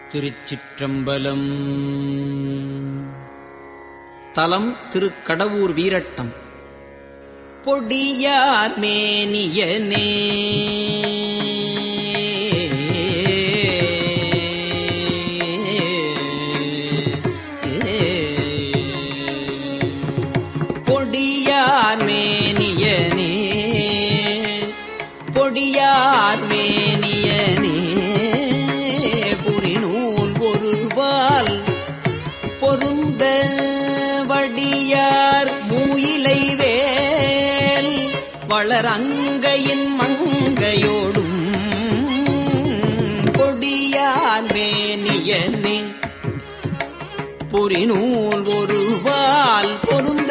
திருச்சிற்றம்பலம் தலம் திருக்கடவூர் வீரட்டம் பொடியார் மேனியனே பொடியார் மேனியனே பொடியார் மேனியனே புரிநூல் ஒருவால் பொருந்த வடியார் மூயிலை வேல் வளரங்கையின் மங்கையோடும் கொடியார் மேனியனே புரிநூல் ஒருவால் பொருந்த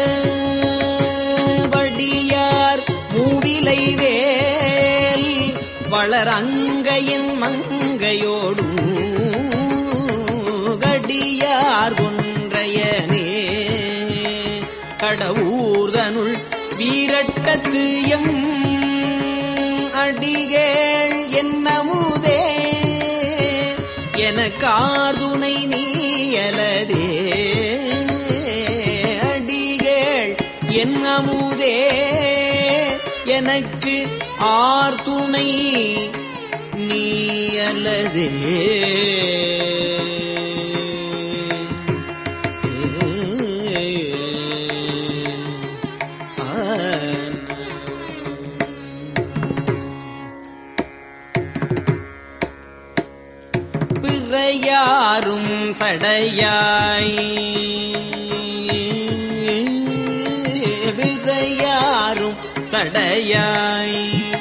வடியார் மூவிலை வேல் வளரங்கையின் மங்கையோடும் கடியார் கொன்றையனே கடவுர்தனுள் வீரட்டத்து எம் அடிகேள் என்னமுதே என கார்துணை நீயலதே அடிகேள் என்னமுதே எனக்கு ஆர்துணை நீயலதே பிறையாரும் சடையாய் பிறையாரும் சடையாய்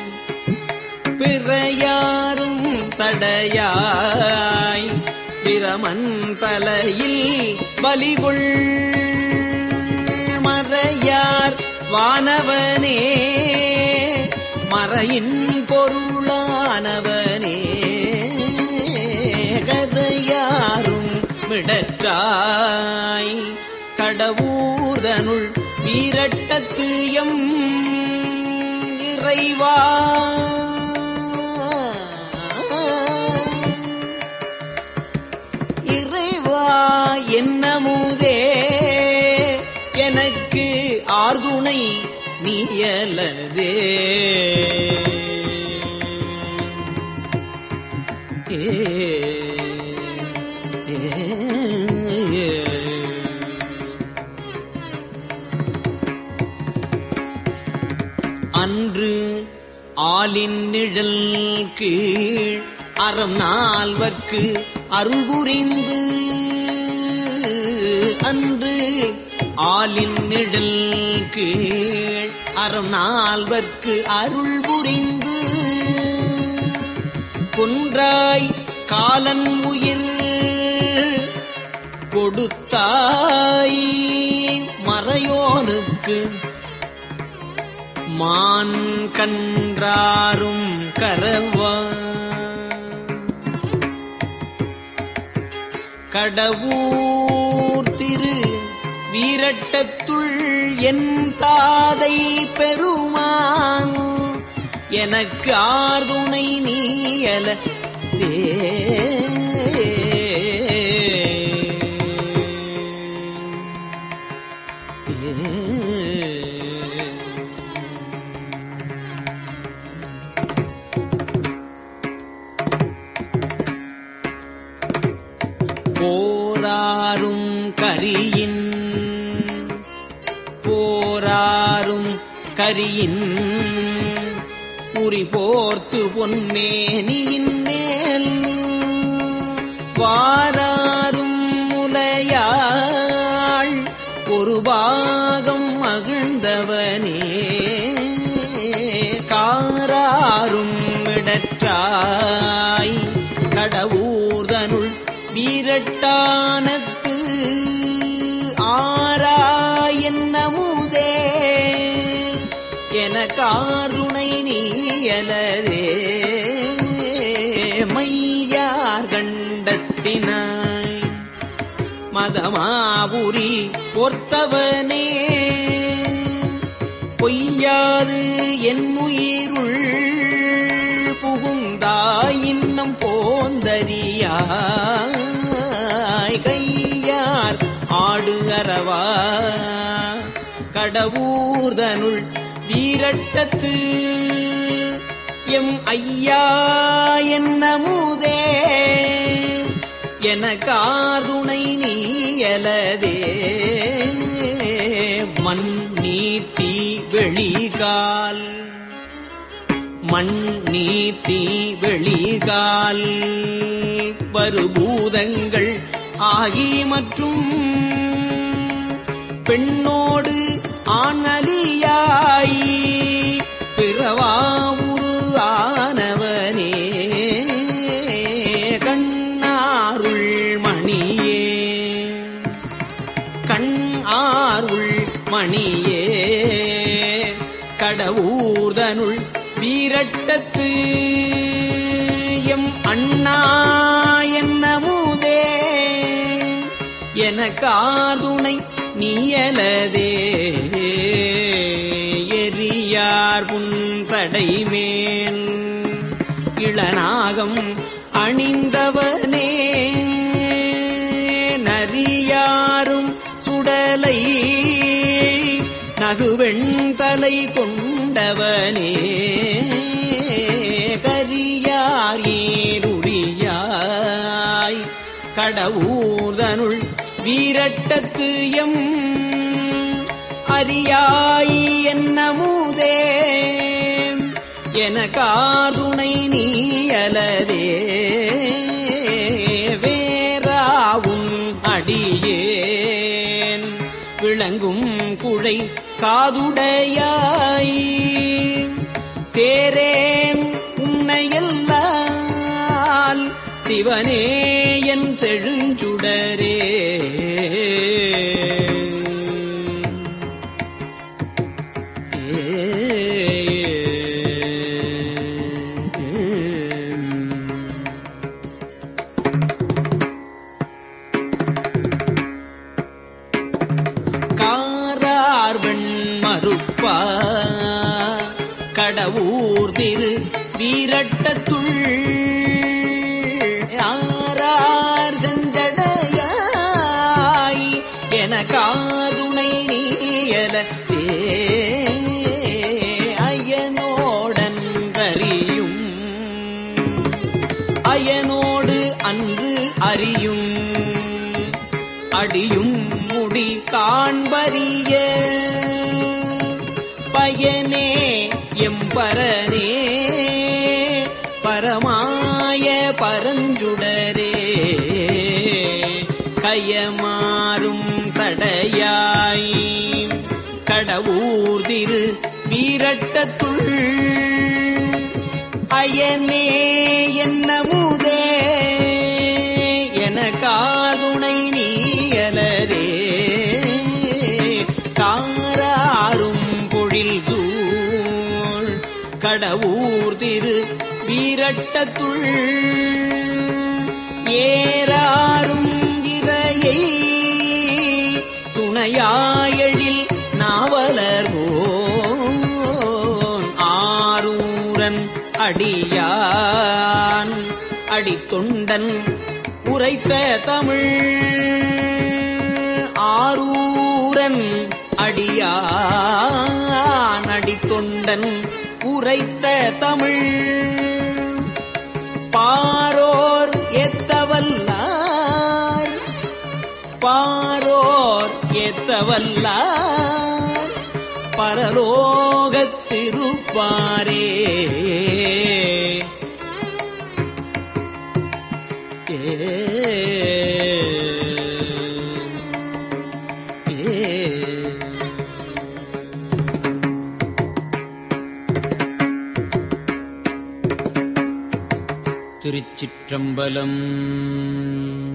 பிறையாரும் சடையாய் பிரமன் தலையில் பலிகொள் மறையார் வானவனே மறையின் பொருளானவனே கதையாரும் விடற்றாய் கடவுதனுள் வீரட்டத்து எம் இறைவா இறைவா என்னமுதே எனக்கு ஆர்துணை நீயலதே அன்று ஆலின் நிழல் கீழ் அறம் நால்வர்க்கு அருள் புரிந்து அன்று ஆலின் நிழல் கீழ் அறம் நால்வர்க்கு அருள் புரிந்து கொன்றாய் காலன் உயிர் கொடுத்தாய் மறையோனுக்கு மான் கன்றாரும் கரவா கடவுர் திரு வீரட்டத்துள் என் தாதை பெருமான் எனக்கு ஆர்துணை நீயல போராரும் கரியின் போராரும் கரியின் உரி போர்த்து பொன்மேனியின் மேல் வாராரும் முலையாள் ஒரு பாகம் மகிழ்ந்தவனே காராரும் விடற்றாய் கடவுர்தனுள் வீரட்டானத்து ஆரா என்னமுதே என கார்துணை நீயலரே மையார் கண்டத்தினாய் மதமாபுரி பொர்த்தவனே பொய்யாது என்னுயிருள் புகுந்தாய் இன்னம் போந்தறியேன் அறியாய் கையார் ஆடு அரவா கடவுர்தனுள் வீரட்டத்து எம் ஐயா என்னமுதே என காதுணை நீயலதே மண் நீத்தி வெளிகால் மண் நீத்தி வெளிகால் வருபூதங்கள் ஆகி மற்றும் பெண்ணோடு ஆனலியாய் பிறவாவுரு ஆனவனே கண்ணாருள் மணியே கண் ஆருள் மணியே கடவுர்தனுள் வீரட்டத்து எம் அண்ணா என்னமுதே என காதுணை நீயலதே எரியார் புன்சடை மேல் இளநாகம் அணிந்தவனே நரியாரும் சுடலை நகுவெண்தலை கொண்டவனே கரியார் ஏருரியாய் கடவுதனுள் வீரட்டத்து எம் அறியாய் என்னமுதே என காதுணை நீயலதே வேறாவும் அடியேன் விளங்கும் குழை காதுடையாய் தேரேன் உன்னையல்லால் சிவனே என் செழுஞ்சுடரே காரார்வெண் மறுப்பா கடவுர் திரு வீரட்டத்துள் யாரார் செஞ்சடையாய் என காதுணை நீயல அயனோடன்றறியும் அயனோடு அன்று அறியும் அடியும் முடி காண்பறிய பயனே எம்பரனே பரமாய பரஞ்சுடரே கயமாறும் சடையாய் கடவுர் திரு வீரட்டத்துள் அயனே என்னமுதே என காதுணை நீயலரே காராரும் பொழில் சூழ் கடவுர் திரு வீரட்டத்துள் ஏறாரும் இரையை துணையாயழில் நாவலர்வோன் ஆரூரன் அடியான் அடித்தொண்டன் உரைத்த தமிழ் ஆரூரன் அடியான் அடித்தொண்டன் உரைத்த தமிழ் பாரோர் எத்தவல்லார் பாரோர் எத்தவல்லார் பரலோகத்திருப்பாரே திருச்சிற்றம்பலம்